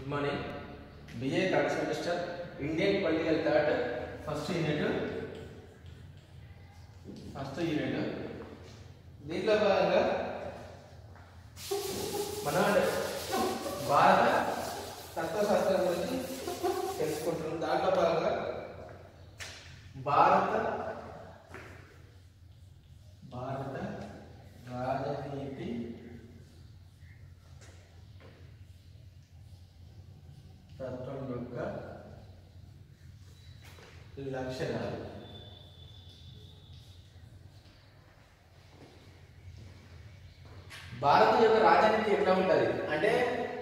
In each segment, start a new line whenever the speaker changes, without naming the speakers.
good morning BA third semester Indian political third first unit first unit దీంట్లో భాగంగా మన భారత తత్వశాస్త్రం గురించి తెలుసుకుంటున్నాం దాంట్లో భాగంగా భారత భారత రాజనీతి తత్వం యొక్క లక్షణాలు భారత యొక్క రాజనీతి ఎట్లా ఉంటది అంటే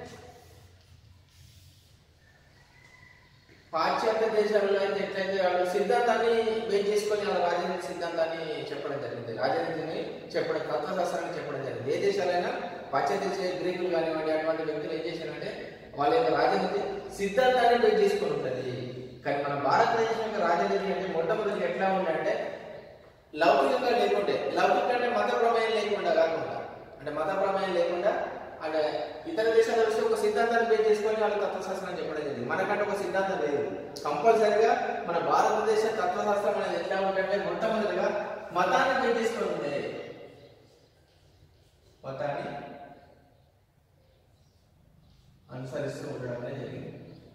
పాశ్చాత్య దేశాలలో అయితే ఎట్లయితే వాళ్ళు సిద్ధాంతాన్ని బేస్ చేసుకొని వాళ్ళ రాజనీతి సిద్ధాంతాన్ని చెప్పడం జరిగింది రాజనీతిని చెప్పడం తత్వశాస్త్రాన్ని చెప్పడం జరిగింది ఏ దేశాలైనా పాశ్చాత్య దేశ గ్రీకులు కానివ్వండి అటువంటి వ్యక్తులు ఏం చేశారంటే వాళ్ళ యొక్క రాజనీతి సిద్ధాంతాన్ని బేస్ చేసుకొని ఉంటుంది కానీ మన భారతదేశం యొక్క రాజనీతి అంటే మొట్టమొదటి ఎట్లా ఉందంటే లౌకికంగా లేకుంటే లౌకిక అంటే మత ప్రమేయం లేకుండా కాకుండా అంటే మత ప్రమేయం లేకుండా అంటే ఇతర దేశాల వచ్చి ఒక సిద్ధాంతాన్ని బేస్ చేసుకొని వాళ్ళు తత్వశాస్త్రం చెప్పడం జరిగింది మనకంటే ఒక సిద్ధాంతం లేదు కంపల్సరిగా మన భారతదేశ తత్వశాస్త్రం అనేది ఎట్లా ఉందంటే మొట్టమొదటిగా మతాన్ని బేస్ చేసుకొని ఉంది మతాన్ని అనుసరిస్తూ ఉండడం అనేది జరిగింది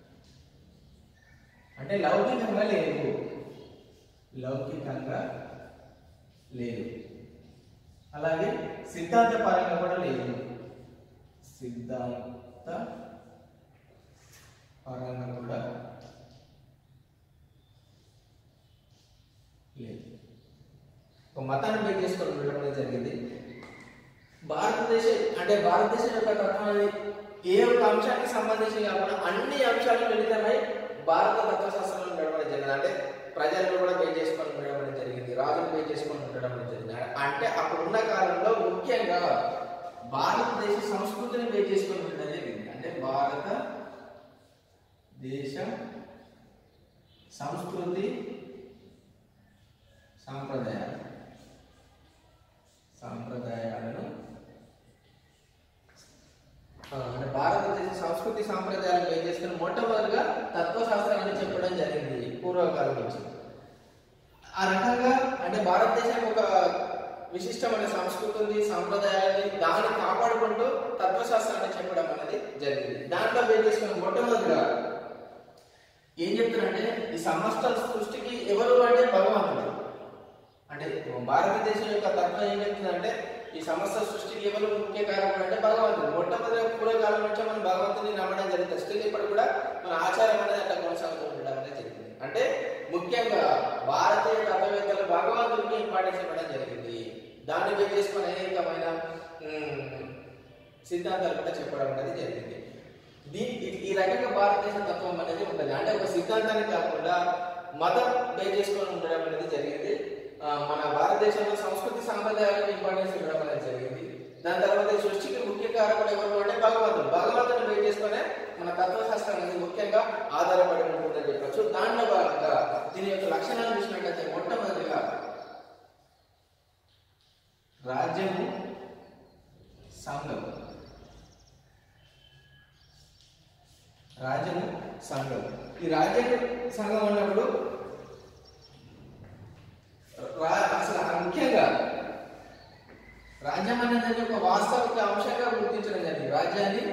అంటే లౌకికంగా లేదు లౌకికంగా లేదు అలాగే సిద్ధాంత పరంగా కూడా లేదు సిద్ధాంత పరంగా కూడా లేదు ఒక మతాన్ని బేస్ చేసుకొని ఉండడం అనేది జరిగింది భారతదేశ అంటే భారతదేశం యొక్క తత్వం అనేది ఏ ఒక్క అంశానికి సంబంధించి కాకుండా అన్ని అంశాలు మిళితమై భారత తత్వశాస్త్రంలో ఉండడం అనేది జరిగింది అంటే ప్రజలను కూడా బేస్ చేసుకొని ఉండడం అనేది జరిగింది రాజులు బేస్ చేసుకొని ఉండడం అనేది జరిగింది అంటే అప్పుడు ఉన్న కాలంలో ముఖ్యంగా భారతదేశ సంస్కృతిని బేస్ చేసుకొని ఉండడం జరిగింది అంటే భారత దేశ సంస్కృతి సాంప్రదాయాలు సాంప్రదాయాలను ఆ, అంటే భారతదేశ సంస్కృతి సాంప్రదాయాలను బేస్ చేసుకుని మొట్టమొదటిగా తత్వశాస్త్రాన్ని చెప్పడం జరిగింది పూర్వకాలం నుంచి ఆ రకంగా అంటే భారతదేశం ఒక విశిష్టమైన సంస్కృతి ఉంది సాంప్రదాయాన్ని దాన్ని కాపాడుకుంటూ తత్వశాస్త్రాన్ని చెప్పడం అనేది జరిగింది దాంట్లో బేస్ చేసుకుని మొట్టమొదటిగా ఏం చెప్తున్నారంటే ఈ సమస్త సృష్టికి ఎవరు అంటే భగవంతుడు అంటే భారతదేశం యొక్క తత్వం ఏం చెప్తుందంటే ఈ సమస్త సృష్టికి ఎవరు ముఖ్య కారణం అంటే భగవంతుడు మొట్టమొదటి పూర్వకాలం నుంచి మనం భగవంతుని నమ్మడం జరుగుతుంది స్టిల్ ఇప్పుడు కూడా మన ఆచారం అనేది అట్లా కొనసాగుతూ ఉండడం అనేది జరిగింది అంటే ముఖ్యంగా భారతీయ తత్వవేత్తలు భగవంతుడికి ఇంపార్టెన్స్ ఇవ్వడం జరిగింది దాన్ని బేస్ చేసుకుని అనేకమైన ఉమ్, సిద్ధాంతాలు కూడా చెప్పడం అనేది జరిగింది దీ- ఈ- ఈ రకంగా భారతదేశ తత్వం అనేది ఉంటుంది అంటే ఒక సిద్ధాంతాన్ని కాకుండా మతం బేస్ చేసుకొని ఉండడం అనేది జరిగింది ఆ, మన భారతదేశంలో సంస్కృతి సాంప్రదాయాలకు ఇంపార్టెన్స్ ఇవ్వడం అనేది జరిగింది దాని తర్వాత ఈ సృష్టికి ముఖ్య కారకుడు ఎవరు అంటే భగవంతుడు భగవంతుని బేస్ చేసుకునే మన తత్వశాస్త్రం అనేది ముఖ్యంగా ఆధారపడి ఉంటుందని చెప్పొచ్చు దాంట్లో భాగంగా దీని యొక్క లక్షణాలు చూసినట్లయితే మొట్టమొదటిగా రాజ్యము సంఘం రాజ్యము సంఘం ఈ రాజ్యము సంఘం అన్నప్పుడు రా- అసలు ఆ ముఖ్యంగా రాజ్యం అనేది ఒక వాస్తవిక అంశంగా గుర్తించడం జరిగింది రాజ్యాన్ని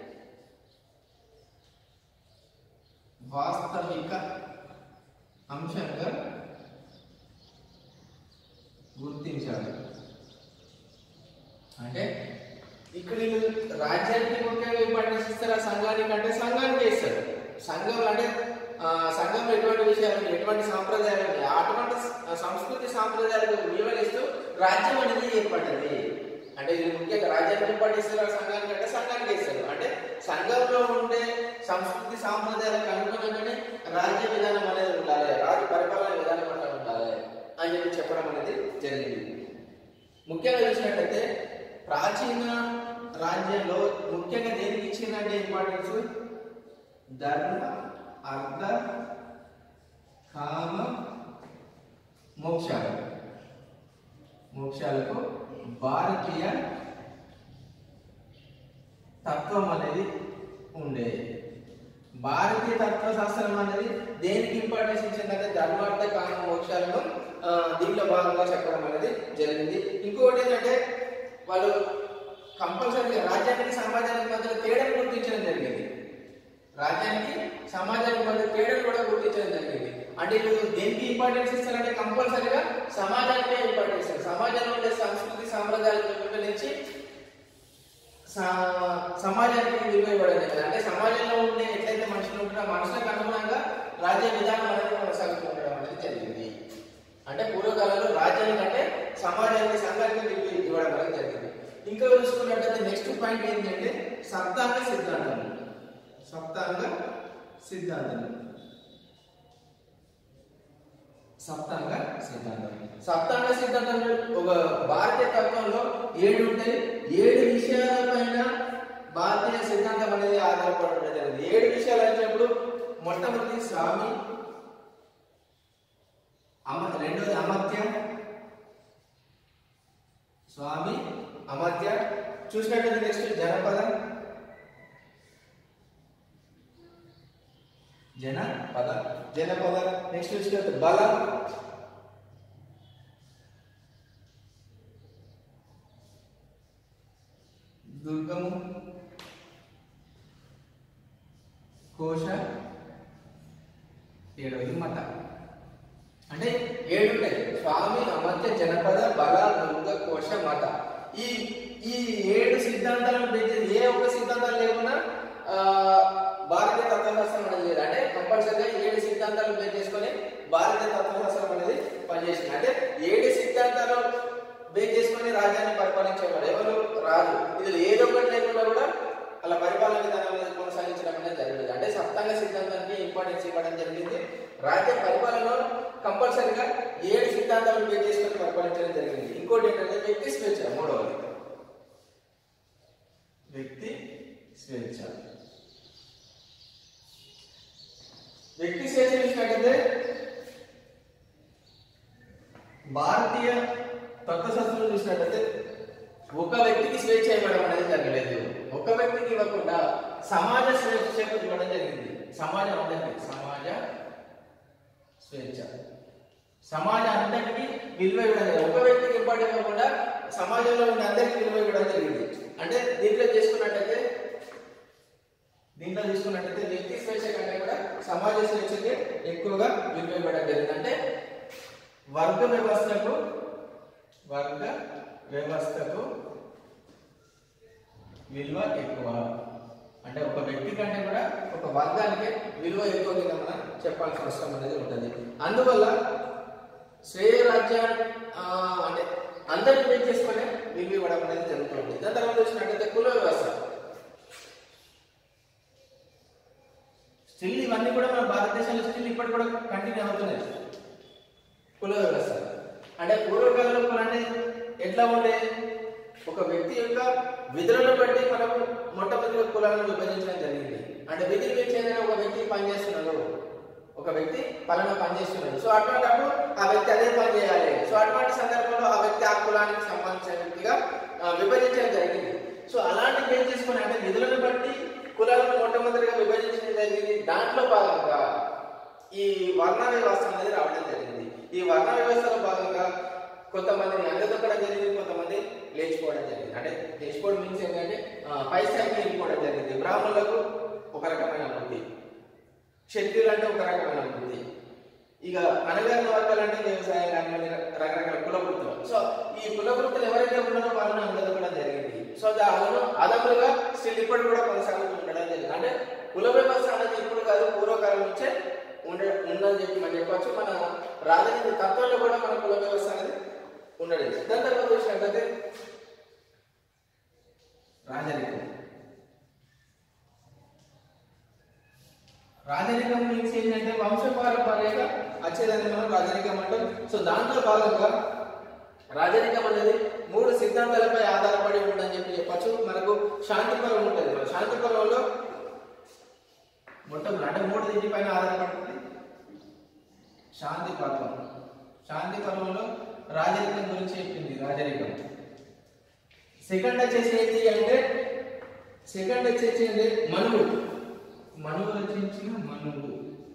వాస్తవిక అంశంగా గుర్తించాలి అంటే ఇక్కడ వీళ్ళు రాజ్యానికి ముఖ్యంగా ఇంపార్టెన్స్ ఇస్తారా సంఘానికి అంటే సంఘానికి ఇస్తారు సంఘం అంటే ఆ, సంఘంలో ఎటువంటి విషయాలు ఉన్నాయి, ఎటువంటి సాంప్రదాయాలు ఉన్నాయి అటువంటి స- సంస్కృతి సాంప్రదాయాలకు విలువలిస్తూ రాజ్యం అనేది ఏర్పడ్డది అంటే ఇది ముఖ్యంగా రాజ్యానికి ఇంపార్టెన్స్ ఇస్తారా సంఘానికి అంటే సంఘానికి ఇస్తారు అంటే సంఘంలో ఉండే సంస్కృతి సాంప్రదాయాలకు అనుగుణంగానే రాజ్య విధానం అనేది ఉండాలి రాజు పరిపాలన విధానం అంటే ఉండాలి అని చెప్పి చెప్పడం అనేది జరిగింది ముఖ్యంగా చూసినట్లయితే ప్రాచీన రాజ్యంలో ముఖ్యంగా దేనికి ఇచ్చిందంటే ఇంపార్టెన్స్ ధర్మ అర్థ కామ మోక్షాలు మోక్షాలకు భారతీయ తత్వం అనేది ఉండే భారతీయ తత్వశాస్త్రం అనేది దేనికి ఇంపార్టెన్స్ ఇచ్చిందంటే ధర్మార్థ కామ మోక్షాలను ఆ, దీంట్లో భాగంగా చెప్పడం అనేది జరిగింది ఇంకొకటి ఏంటంటే వాళ్ళు కంపల్సరీగా రాజ్యానికి సమాజానికి మధ్యలో తేడాను గుర్తించడం జరిగింది రాజ్యానికి సమాజానికి మధ్య తేడాను కూడా గుర్తించడం జరిగింది అంటే వీళ్ళు దేనికి ఇంపార్టెన్స్ ఇస్తారంటే కంపల్సరీగా సమాజానికే ఇంపార్టెన్స్ ఇస్తారు సమాజంలో ఉండే సంస్కృతి సాంప్రదాయాలను విభజించి స- సమాజానికి విలువ ఇవ్వడం జరిగింది అంటే సమాజంలో ఉండే ఎట్లయితే మనుషులు ఉంటారో ఆ మనుషులకు అనుగుణంగా రాజ్య విధానం అనేది కొనసాగుతూ ఉండడం అనేది జరిగింది అంటే పూర్వకాలంలో రాజ్యానికి అంటే సమాజానికి సంఘానికి విలువ ఇవ్వడం అనేది జరిగింది ఇంకా చూసుకున్నట్టయితే నెక్స్ట్ పాయింట్ ఏంటంటే సప్తాంగ సిద్ధాంతం సప్తాంగ సిద్ధాంతం సప్తాంగ సిద్ధాంతం సప్తాంగ సిద్ధాంతంలో ఒక భారతీయ తత్వంలో ఏడు ఉంటాయి ఏడు విషయాలపైన భారతీయ సిద్ధాంతం అనేది ఆధారపడడం జరిగింది ఏడు విషయాలు వచ్చినప్పుడు మొట్టమొదటి స్వామి అమ రెండోది అమర్త్య స్వామి అమర్త్య చూసినట్లయితే నెక్స్ట్ జనపదం జనపద జనపద నెక్స్ట్ చూసినట్టు బలం దుర్గము కోశ ఏడవది మత అంటే ఏడు ఉంటాయి స్వామి అమర్త్య జనపద బల దుర్గ కోశ మత ఈ ఈ ఏడు సిద్ధాంతాలను బేస్ చేసి ఏ ఒక్క సిద్ధాంతాలు లేకున్నా ఆ, భారతీయ తత్వశాస్త్రం అనేది లేదు అంటే కంపల్సరీగా ఏడు సిద్ధాంతాలు బేస్ చేసుకొని భారతీయ తత్వశాస్త్రం అనేది పనిచేసింది అంటే ఏడు సిద్ధాంతాలు బేస్ చేసుకొని రాజ్యాన్ని పరిపాలించేవారు ఎవరు రాజు ఇది ఏదో ఒకటి లేకుండా కూడా అలా పరిపాలన విధానం అనేది కొనసాగించడం అనేది జరిగింది అంటే సప్తాంగ సిద్ధాంతానికి ఇంపార్టెన్స్ ఇవ్వడం జరిగింది రాజ్య పరిపాలనలో కంపల్సరీగా ఏడు సిద్ధాంతాలను బేస్ చేసుకొని పరిపాలించడం జరిగింది ఇంకోటి ఏంటంటే వ్యక్తి స్వేచ్ఛ మూడవది వ్యక్తి స్వేచ్ఛ వ్యక్తి స్వేచ్ఛ చూసినట్టయితే భారతీయ తత్వశాస్త్రం చూసినట్టయితే ఒక వ్యక్తికి స్వేచ్ఛ ఇవ్వడం అనేది జరగలేదు ఒక వ్యక్తికి ఇవ్వకుండా సమాజ స్వేచ్ఛకు ఇవ్వడం జరిగింది సమాజం అందరికీ సమాజ స్వేచ్ఛ సమాజం అంతటికి విలువ ఇవ్వడం జరిగింది ఒక వ్యక్తికి ఇంపార్టెంట్ ఇవ్వకుండా సమాజంలో ఉన్న అందరికీ విలువ ఇవ్వడం జరిగింది అంటే దీంట్లో చేసుకున్నట్టయితే దీంట్లో తీసుకున్నట్టయితే వ్యక్తి స్వేచ్ఛ కంటే కూడా సమాజ స్వేచ్ఛకి ఎక్కువగా విలువ ఇవ్వడం జరిగింది అంటే వర్గ వ్యవస్థకు వర్గ వ్యవస్థకు విలువ ఎక్కువ అంటే ఒక వ్యక్తి కంటే కూడా ఒక వర్గానికి విలువ ఎక్కువ కింద మనం చెప్పాల్సిన అవసరం అనేది ఉంటుంది అందువల్ల శ్రేయ రాజ్య ఆ, అంటే అందరిని బేస్ చేసుకొని విలువ ఇవ్వడం అనేది జరుగుతుంది దాని తర్వాత వచ్చినట్టయితే కుల వ్యవస్థ స్టిల్ ఇవన్నీ కూడా మన భారతదేశంలో స్టిల్ ఇప్పటి కూడా కంటిన్యూ అవుతున్నాయి కుల వ్యవస్థ అంటే పూర్వకాలంలో కులం అంటే ఎట్లా ఉండే ఒక వ్యక్తి యొక్క విధులను బట్టి మనం మొట్టమొదటి కులాలను విభజించడం జరిగింది అంటే విధి చెందిన ఒక వ్యక్తి పనిచేస్తున్నాడు ఒక వ్యక్తి పలానా పని చేస్తున్నాడు సో అటువంటిప్పుడు ఆ వ్యక్తి అదే పని చేయాలి సో అటువంటి సందర్భంలో ఆ వ్యక్తి ఆ కులానికి సంబంధించిన వ్యక్తిగా ఆ, విభజించడం జరిగింది సో అలాంటి ఏం చేసుకుని అంటే విధులను బట్టి కులాలను మొట్టమొదటిగా విభజించడం జరిగింది దాంట్లో భాగంగా ఈ వర్ణ వ్యవస్థ అనేది రావడం జరిగింది ఈ వర్ణ వ్యవస్థలో భాగంగా కొంతమందిని అందదొక్కడం జరిగింది కొంతమంది లేచిపోవడం జరిగింది అంటే లేచిపోవడం మీన్స్ ఏంటంటే ఆ, పై స్థాయికి వెళ్ళిపోవడం జరిగింది బ్రాహ్మణులకు ఒక రకమైన వృత్తి క్షత్రియులు అంటే ఒక రకమైన వృత్తి ఇక అనగారిన వర్గాలు అంటే వ్యవసాయం కానీ రకరకాల కుల వృత్తులు సో ఈ కుల వృత్తులు ఎవరైతే ఉన్నారో వాళ్ళని అందదొక్కడం జరిగింది సో దానిలో అదములుగా స్టిల్ ఇప్పుడు కూడా కొనసాగుతూ ఉండడం జరిగింది అంటే కుల వ్యవస్థ అనేది ఇప్పుడు కాదు పూర్వకాలం నుంచే ఉండ ఉందని చెప్పి మనం చెప్పొచ్చు మన రాజనీతి తత్వంలో కూడా మన కుల వ్యవస్థ అనేది ఉండడం దాని తర్వాత చూసినట్లయితే రాజరికం రాజరికం మీన్స్ ఏంటంటే వంశపారంపర్యంగా వచ్చేదాన్ని మనం రాజరికం అంటాం సో దాంట్లో భాగంగా రాజరికం అనేది మూడు సిద్ధాంతాలపై ఆధారపడి ఉందని చెప్పి చెప్పచ్చు మనకు శాంతి పర్వం ఉంటుంది మన శాంతి పర్వంలో మొట్టమొదటి అంటే మూడు దీనిపైన ఆధారపడుతుంది శాంతి పర్వం శాంతి పర్వంలో రాజరికం గురించి చెప్పింది రాజరికం సెకండ్ వచ్చేసి ఏంటి అంటే సెకండ్ వచ్చేసి ఏంటి మనువు మనువు రచించిన మనువు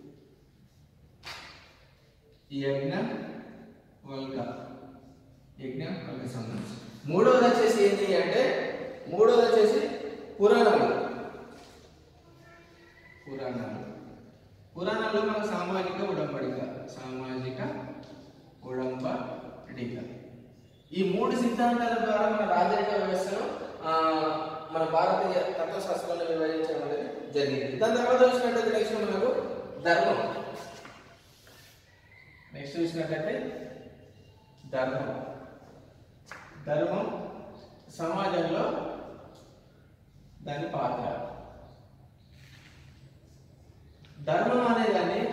యజ్ఞ వల్క యజ్ఞ వల్క సంబంధించి మూడవది వచ్చేసి ఏంటి అంటే మూడవది వచ్చేసి పురాణాలు పురాణాలు పురాణాల్లో మన సామాజిక ఉడంబడిక సామాజిక ఉడంబడిక ఈ మూడు సిద్ధాంతాల ద్వారా మన రాజరిక వ్యవస్థను ఆ, మన భారతీయ తత్వశాస్త్రంలో వివరించడం అనేది జరిగింది దాని తర్వాత చూసినట్టయితే నెక్స్ట్ మనకు ధర్మం నెక్స్ట్ చూసినట్టయితే ధర్మం ధర్మం సమాజంలో దాని పాత్ర ధర్మం అనేదాన్ని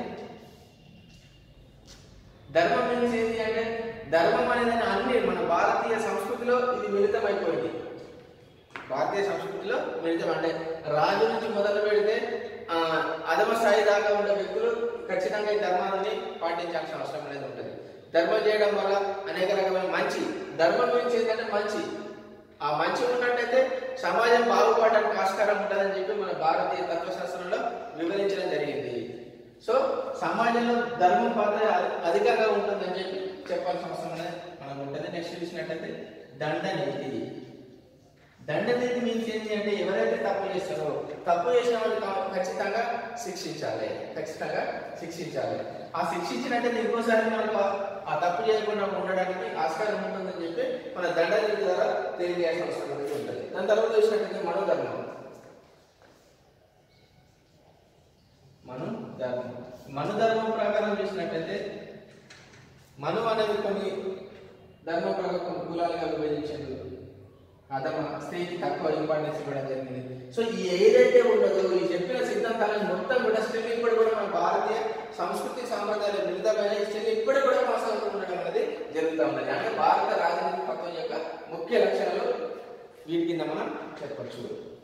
ధర్మం మీన్స్ ఏంటి అంటే ధర్మం అనేది అన్ని మన భారతీయ సంస్కృతిలో ఇది మిళితమైపోయింది భారతీయ సంస్కృతిలో మిళితం అంటే రాజు నుంచి మొదలు పెడితే ఆ, అధమ స్థాయి దాకా ఉండే వ్యక్తులు ఖచ్చితంగా ఈ ధర్మాన్ని పాటించాల్సిన అవసరం అనేది ఉంటుంది ధర్మం చేయడం వల్ల అనేక రకమైన మంచి ధర్మం గురించి ఏంటంటే మంచి ఆ మంచి ఉన్నట్టయితే సమాజం బాగుపడడానికి ఆస్కారం ఉంటుందని చెప్పి మన భారతీయ తత్వశాస్త్రంలో వివరించడం జరిగింది సో సమాజంలో ధర్మం పాత్ర అధి- అధికంగా ఉంటుందని చెప్పి చెప్పాల్సిన అవసరం అనేది మనకు ఉంటుంది నెక్స్ట్ చూసినట్టయితే దండనీతి దండనీతి మీన్స్ ఏంటి అంటే ఎవరైతే తప్పు చేస్తారో తప్పు చేసిన వాళ్ళు కా- ఖచ్చితంగా శిక్షించాలి ఖచ్చితంగా శిక్షించాలి ఆ శిక్షించినట్టయితే ఇంకోసారి మనకు ఆ- ఆ తప్పు చేయకుండా ఉండడానికి ఆస్కారం ఉంటుందని చెప్పి మన దండనీతి ద్వారా తెలియజేయాల్సిన అవసరం అనేది ఉంటుంది దాని తర్వాత చూసినట్టయితే మనోధర్మం మను ధర్మం మను ధర్మం ప్రకారం చూసినట్టయితే మను అనేది కొన్ని ధర్మం ప్రకారం కొన్ని కులాలుగా విభజించారు అతమ స్త్రీకి తక్కువ ఇంపార్టెన్స్ ఇవ్వడం జరిగింది సో ఈ ఏదైతే ఉండదో ఈ చెప్పిన సిద్ధాంతాలను మొత్తం కూడా స్త్రీలు ఇప్పుడు కూడా మన భారతీయ సంస్కృతి సాంప్రదాయాలు మిళితమైన స్త్రీలు ఇప్పుడు కూడా కొనసాగుతూ ఉండడం అనేది జరుగుతూ ఉన్నది అంటే భారత రాజనీతి తత్వం యొక్క ముఖ్య లక్షణాలు వీటి కింద మనం చెప్పచ్చు